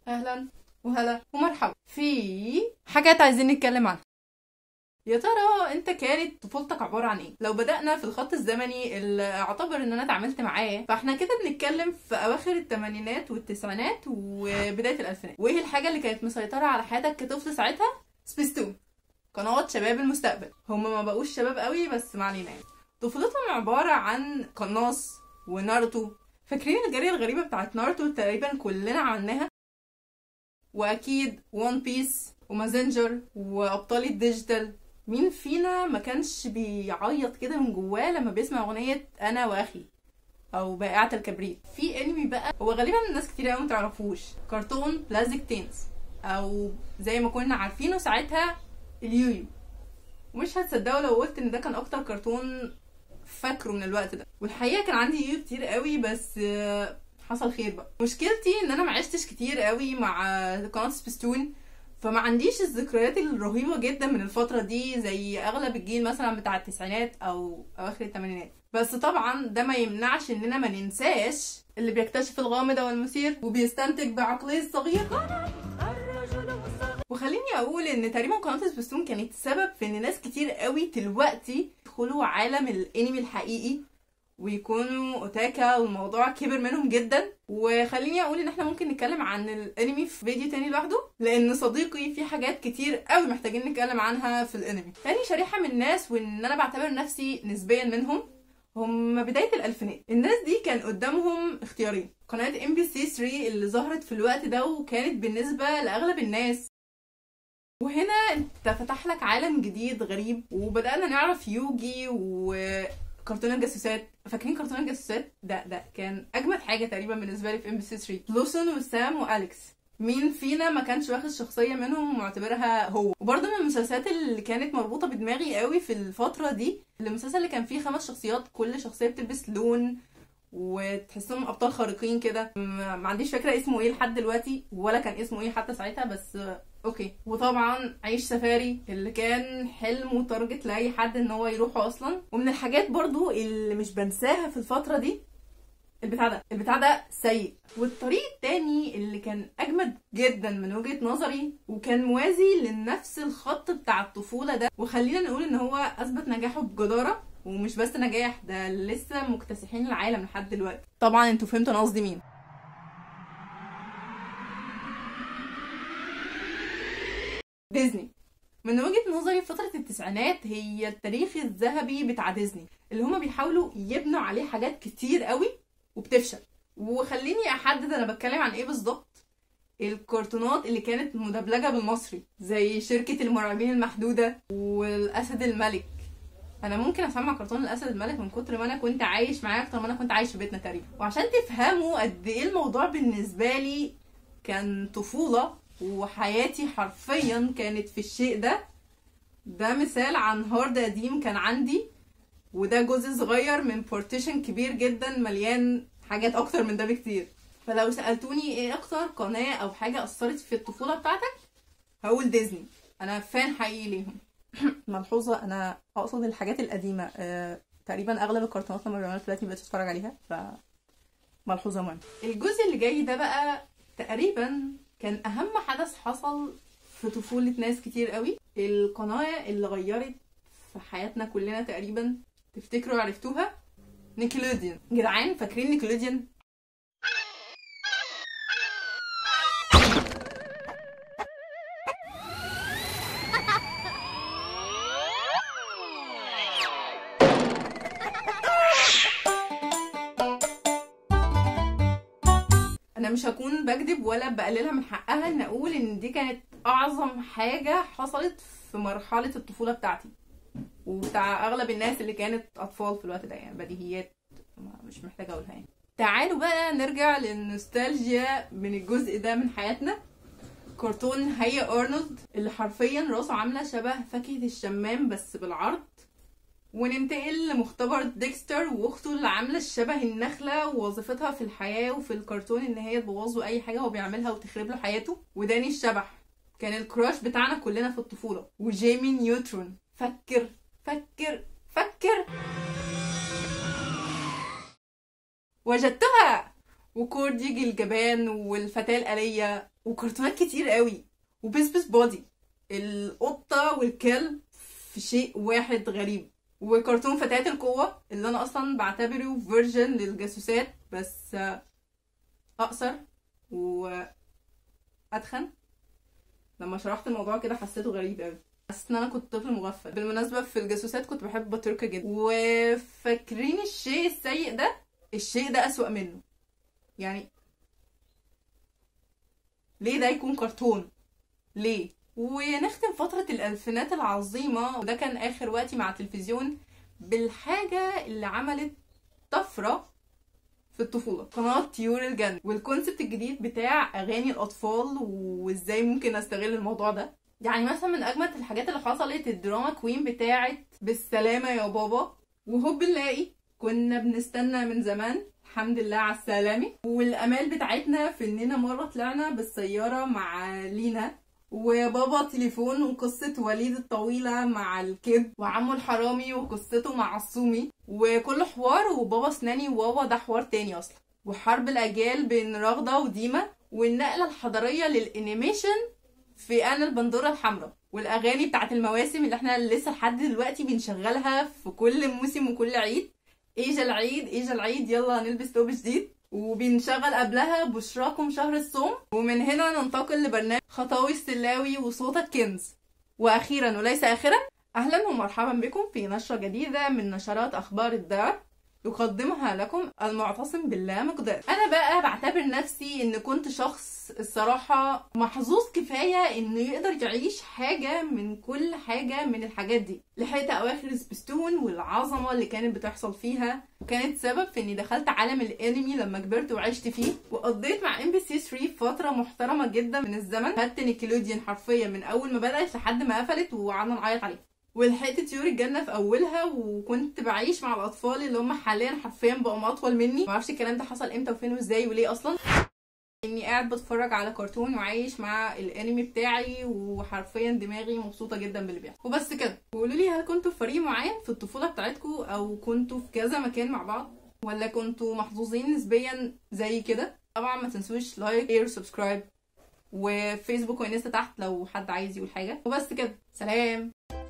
اهلا وهلا ومرحبا في حاجات عايزين نتكلم عنها يا ترى انت كانت طفولتك عباره عن ايه لو بدانا في الخط الزمني اللي اعتبر ان انا اتعاملت معاه فاحنا كده بنتكلم في اواخر الثمانينات والتسعينات وبدايه الالفينات وايه الحاجه اللي كانت مسيطره على حياتك كطفل ساعتها سبيستون قنوات شباب المستقبل هم ما بقوش شباب قوي بس ما علينا يعني طفولتهم عباره عن قناص وناروتو فاكرين الجاريه الغريبه بتاعت ناروتو تقريبا كلنا عملناها واكيد وان بيس ومازنجر وابطال الديجيتال مين فينا ما كانش بيعيط كده من جواه لما بيسمع اغنيه انا واخي او بائعة الكبريت في انمي بقى هو غالبا الناس كتير قوي متعرفوش كرتون بلازك تينز او زي ما كنا عارفينه ساعتها اليويو ومش هتصدقوا لو قلت ان ده كان اكتر كرتون فاكره من الوقت ده والحقيقه كان عندي يويو كتير قوي بس آه، حصل خير بقى مشكلتي ان انا ما عشتش كتير قوي مع قناه سبيستون فما عنديش الذكريات الرهيبه جدا من الفتره دي زي اغلب الجيل مثلا بتاع التسعينات او اواخر الثمانينات بس طبعا ده ما يمنعش اننا ما ننساش اللي بيكتشف الغامض والمثير وبيستنتج بعقليه الصغير وخليني اقول ان تقريبا قناه سبيستون كانت سبب في ان ناس كتير قوي دلوقتي يدخلوا عالم الانمي الحقيقي ويكونوا اوتاكا والموضوع كبر منهم جدا وخليني اقول ان احنا ممكن نتكلم عن الانمي في فيديو تاني لوحده لان صديقي في حاجات كتير قوي محتاجين نتكلم عنها في الانمي تاني شريحه من الناس وان انا بعتبر نفسي نسبيا منهم هم بداية الألفينات الناس دي كان قدامهم اختيارين قناة ام بي سي 3 اللي ظهرت في الوقت ده وكانت بالنسبة لأغلب الناس وهنا انت فتح لك عالم جديد غريب وبدأنا نعرف يوجي وكرتون الجاسوسات فاكرين كرتون الجاسوسات ده ده كان اجمد حاجه تقريبا بالنسبه لي في ام بي سي 3 لوسون وسام واليكس مين فينا ما كانش واخد شخصيه منهم ومعتبرها هو وبرضه من المسلسلات اللي كانت مربوطه بدماغي قوي في الفتره دي المسلسل اللي كان فيه خمس شخصيات كل شخصيه بتلبس لون وتحسهم ابطال خارقين كده ما ما عنديش فكره اسمه ايه لحد دلوقتي ولا كان اسمه ايه حتى ساعتها بس آه، اوكي وطبعا عيش سفاري اللي كان حلم وتارجت لاي حد ان هو يروحه اصلا ومن الحاجات برضو اللي مش بنساها في الفتره دي البتاع ده البتاع ده سيء والطريق التاني اللي كان اجمد جدا من وجهه نظري وكان موازي لنفس الخط بتاع الطفوله ده وخلينا نقول ان هو اثبت نجاحه بجداره ومش بس نجاح ده لسه مكتسحين العالم لحد دلوقتي طبعا انتوا فهمتوا انا قصدي مين ديزني من وجهة نظري فترة التسعينات هي التاريخ الذهبي بتاع ديزني اللي هما بيحاولوا يبنوا عليه حاجات كتير قوي وبتفشل وخليني احدد انا بتكلم عن ايه بالظبط الكرتونات اللي كانت مدبلجة بالمصري زي شركة المرعبين المحدودة والأسد الملك انا ممكن اسمع كرتون الاسد الملك من كتر ما انا كنت عايش معاه اكتر ما انا كنت عايش في بيتنا تقريبا وعشان تفهموا قد ايه الموضوع بالنسبه لي كان طفوله وحياتي حرفيا كانت في الشيء ده ده مثال عن هارد قديم كان عندي وده جزء صغير من بورتيشن كبير جدا مليان حاجات اكتر من ده بكتير فلو سالتوني ايه اكتر قناه او حاجه اثرت في الطفوله بتاعتك هقول ديزني انا فان حقيقي ليهم ملحوظه انا اقصد الحاجات القديمه أه تقريبا اغلب الكرتونات لما بعملها دلوقتي مبقتش اتفرج عليها ف ملحوظه مهمه الجزء اللي جاي ده بقى تقريبا كان اهم حدث حصل في طفوله ناس كتير قوي القناه اللي غيرت في حياتنا كلنا تقريبا تفتكروا عرفتوها نيكلوديون جدعان فاكرين نيكلوديون انا مش هكون بكذب ولا بقللها من حقها ان اقول ان دي كانت اعظم حاجه حصلت في مرحله الطفوله بتاعتي وبتاع اغلب الناس اللي كانت اطفال في الوقت ده يعني بديهيات ما- مش محتاجه اقولها يعني تعالوا بقى نرجع للنوستالجيا من الجزء ده من حياتنا كرتون هيا ارنولد اللي حرفيا راسه عامله شبه فاكهه الشمام بس بالعرض وننتقل لمختبر ديكستر واخته اللي عامله شبه النخله ووظيفتها في الحياه وفي الكرتون ان هي تبوظ له اي حاجه هو بيعملها وتخرب له حياته وداني الشبح كان الكراش بتاعنا كلنا في الطفوله وجيمي نيوترون فكر فكر فكر وجدتها وكورديج الجبان والفتاة الآلية وكرتونات كتير قوي وبس بس بودي القطة والكلب في شيء واحد غريب وكرتون فتاة القوة اللي أنا أصلا بعتبره فيرجن للجاسوسات بس أقصر وأتخن لما شرحت الموضوع كده حسيته غريب قوي حسيت ان انا كنت طفل مغفل بالمناسبه في الجاسوسات كنت بحب بطريقه جدا وفاكرين الشيء السيء ده الشيء ده اسوأ منه يعني ليه ده يكون كرتون ليه ونختم فترة الألفينات العظيمة وده كان آخر وقتي مع التلفزيون بالحاجة اللي عملت طفرة في الطفولة قناة طيور الجنة والكونسبت الجديد بتاع أغاني الأطفال وإزاي ممكن أستغل الموضوع ده يعني مثلا من أجمل الحاجات اللي حصلت الدراما كوين بتاعت بالسلامة يا بابا وهوب نلاقي كنا بنستنى من زمان الحمد لله على السلامة والأمال بتاعتنا في إننا مرة طلعنا بالسيارة مع لينا وبابا تليفون وقصة وليد الطويلة مع الكذب وعمو الحرامي وقصته مع الصومي وكل حوار وبابا سناني وبابا ده حوار تاني أصلا وحرب الأجيال بين رغدة وديما والنقلة الحضارية للأنيميشن في أنا البندورة الحمراء والأغاني بتاعت المواسم اللي احنا لسه لحد دلوقتي بنشغلها في كل موسم وكل عيد ايجا العيد ايجا العيد يلا نلبس ثوب جديد وبنشغل قبلها بشراكم شهر الصوم ومن هنا ننتقل لبرنامج خطاوي السلاوي وصوتك كنز واخيرا وليس اخرا اهلا ومرحبا بكم في نشرة جديدة من نشرات اخبار الدار يقدمها لكم المعتصم بالله مقدار انا بقى بعتبر نفسي ان كنت شخص الصراحة محظوظ كفاية انه يقدر يعيش حاجة من كل حاجة من الحاجات دي لحقت اواخر سبستون والعظمة اللي كانت بتحصل فيها وكانت سبب في اني دخلت عالم الانمي لما كبرت وعشت فيه وقضيت مع ام بي سي 3 فترة محترمة جدا من الزمن خدت نيكلوديان حرفيا من اول ما بدأت لحد ما قفلت وقعدنا نعيط عليها ولحقت طيور الجنه في اولها وكنت بعيش مع الاطفال اللي هم حاليا حرفيا بقوا اطول مني معرفش الكلام ده حصل امتى وفين وازاي وليه اصلا اني قاعد بتفرج على كرتون وعايش مع الانمي بتاعي وحرفيا دماغي مبسوطه جدا باللي بيحصل وبس كده وقولوا لي هل كنتوا في فريق معين في الطفوله بتاعتكم او كنتوا في كذا مكان مع بعض ولا كنتوا محظوظين نسبيا زي كده طبعا ما تنسوش لايك شير سبسكرايب وفيسبوك وانستا تحت لو حد عايز يقول حاجه وبس كده سلام